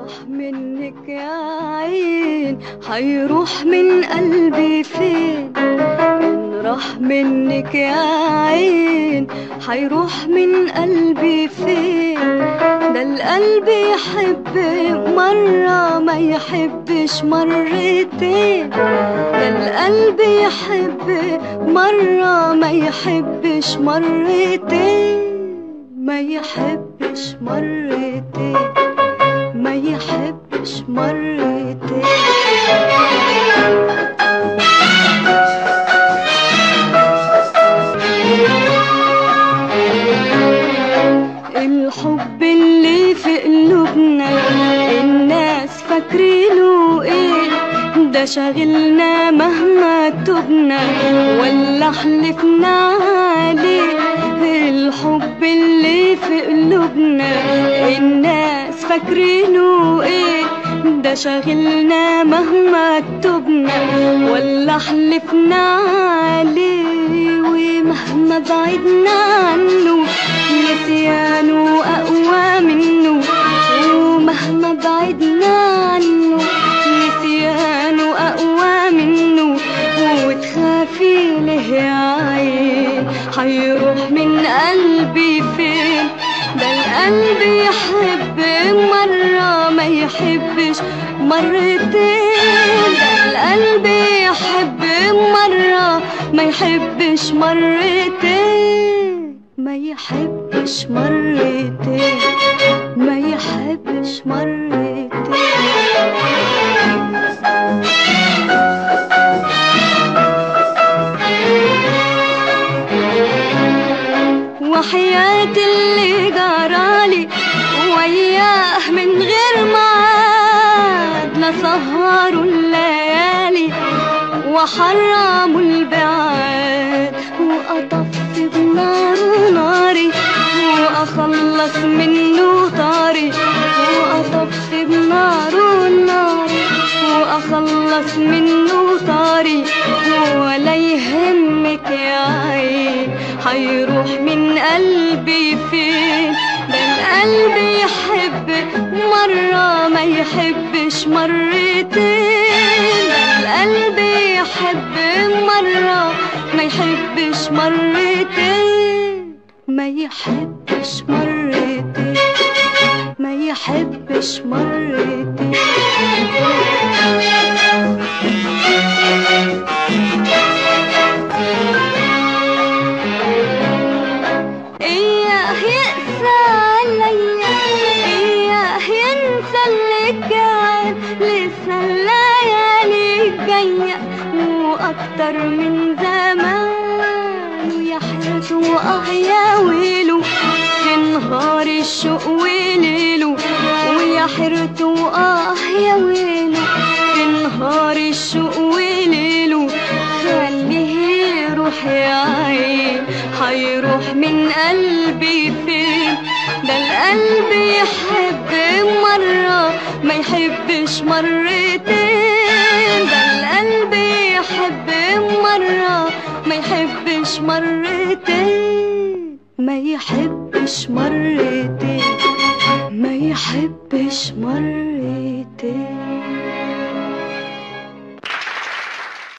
منك يا عين هيروح من قلبي فين إن راح منك يا عين هيروح من قلبي فين ده القلب يحب مرة ما يحبش مرتين ده القلب يحب مرة ما يحبش مرتين ما يحبش مرتين ما يحبش مرتين الحب اللي في قلوبنا الناس فاكرينه ايه ده شاغلنا مهما تبنا ولا حلفنا عليه الحب اللي في قلوبنا الناس فاكرينه ايه ده شاغلنا مهما تبنا ولا حلفنا عليه ومهما بعدنا عنه نسيانه أقوى منه ومهما بعدنا عنه نسيانه أقوى منه وتخافي له يا عين هيروح من قلبي فين ده القلب يحب مرة ما يحبش مرتين ده القلب يحب مرة ما يحبش مرتين ما يحبش مرتين ما يحبش مرتين وحياة اللي جرالي وياه من غير ميعاد لا سهروا الليالي وحرموا البعاد وأطفي بنار ناري وأخلص منه طاري وأطفي بنار ناري وأخلص منه طاري ولا يهمك يا عين هيروح من قلبي فين ده القلب يحب مرة ما يحبش مرتين ده القلب يحب مرة ما يحبش مرتين ما يحبش مرتين ما يحبش مرتين إياه يقسى عليا إياه ينسى اللي كان لسه الليالي جاية وأكتر من زمان ويا حياته وآه يا ويله في نهار الشوق وليله ويا حيرته وآه يا ويله في نهار الشوق وليله خليه يروح يا عين هيروح من قلبي فين ده القلب يحب مرة ما يحبش مرتين ده القلب يحب مرة ما يحبش مرتين ما يحبش مرتين ما يحبش مرتين